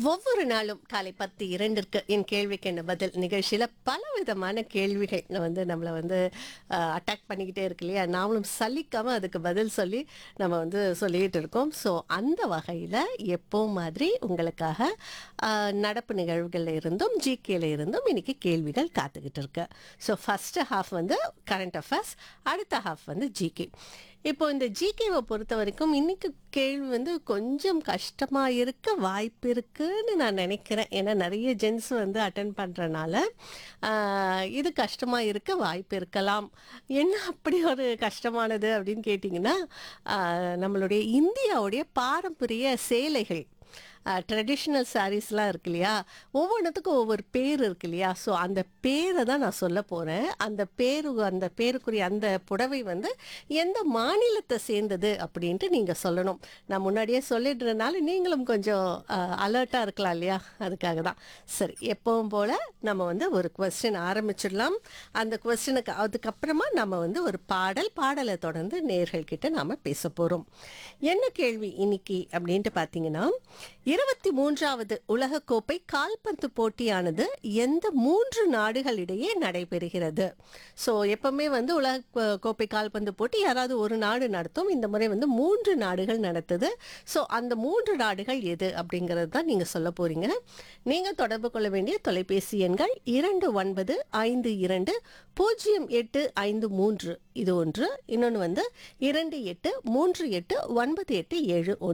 ஒவ்வொரு நாளும் காலை பத்து இரண்டிற்கு என் கேள்விக்கு என்ன பதில் நிகழ்ச்சியில் பலவிதமான கேள்விகள் வந்து நம்மளை வந்து அட்டாக் பண்ணிக்கிட்டே இருக்கு இல்லையா நாமளும் சலிக்காமல் அதுக்கு பதில் சொல்லி நம்ம வந்து சொல்லிக்கிட்டு இருக்கோம் ஸோ அந்த வகையில் எப்பவும் மாதிரி உங்களுக்காக அஹ், நடப்பு நிகழ்வுகளில் இருந்தும் ஜிகேல இருந்தும் இன்னைக்கு கேள்விகள் காத்துக்கிட்டு இருக்கு ஸோ ஃபஸ்ட்டு ஹாஃப் வந்து கரண்ட் அஃபேர்ஸ் அடுத்த ஹாஃப் வந்து ஜிகே இப்போ இந்த ஜிகேவை பொறுத்த வரைக்கும் இன்னைக்கு கேள்வி வந்து கொஞ்சம் கஷ்டமாக இருக்க வாய்ப்பு இருக்குன்னு நான் நினைக்கிறேன் ஏன்னா நிறைய ஜென்ஸ் வந்து அட்டன் பண்ணுறனால இது கஷ்டமாக இருக்க வாய்ப்பு இருக்கலாம் என்ன அப்படி ஒரு கஷ்டமானது அப்படின்னு கேட்டிங்கன்னா ஆஹ், நம்மளுடைய இந்தியாவுடைய பாரம்பரிய சேலைகள் ட்ரெடிஷ்னல் சாரீஸ்லாம் இருக்கு இல்லையா ஒவ்வொன்றுத்துக்கும் ஒவ்வொரு பேர் இருக்கு இல்லையா ஸோ அந்த பேரை தான் நான் சொல்ல போகிறேன் அந்த பேரு அந்த பேருக்குரிய அந்த புடவை வந்து எந்த மாநிலத்தை சேர்ந்தது அப்படின்ட்டு நீங்கள் சொல்லணும் நான் முன்னாடியே சொல்லிடுறதுனால நீங்களும் கொஞ்சம் அலர்ட்டாக இருக்கலாம் இல்லையா அதுக்காக தான் சரி எப்பவும் போல் நம்ம வந்து ஒரு கொஸ்டின் ஆரம்பிச்சிடலாம் அந்த கொஸ்டினுக்கு அதுக்கப்புறமா நம்ம வந்து ஒரு பாடல் பாடலை தொடர்ந்து நேர்கள்கிட்ட நாம் பேச போகிறோம் என்ன கேள்வி இன்னைக்கு அப்படின்ட்டு பார்த்தீங்கன்னா இருபத்தி மூன்றாவது உலகக்கோப்பை கால்பந்து போட்டியானது எந்த மூன்று நாடுகளிடையே நடைபெறுகிறது ஸோ எப்பவுமே வந்து உலக கோ- கோப்பை கால்பந்து போட்டி யாராவது ஒரு நாடு நடத்தும் இந்த முறை வந்து மூன்று நாடுகள் நடத்துது ஸோ அந்த மூன்று நாடுகள் எது அப்படிங்கிறது தான் நீங்கள் சொல்ல போறீங்க நீங்கள் தொடர்பு கொள்ள வேண்டிய தொலைபேசி எண்கள் இரண்டு ஒன்பது ஐந்து இரண்டு பூஜ்ஜியம் எட்டு ஐந்து மூன்று இது ஒன்று இன்னொன்று வந்து இரண்டு எட்டு மூன்று எட்டு ஒன்பது எட்டு ஏழு ஒன்று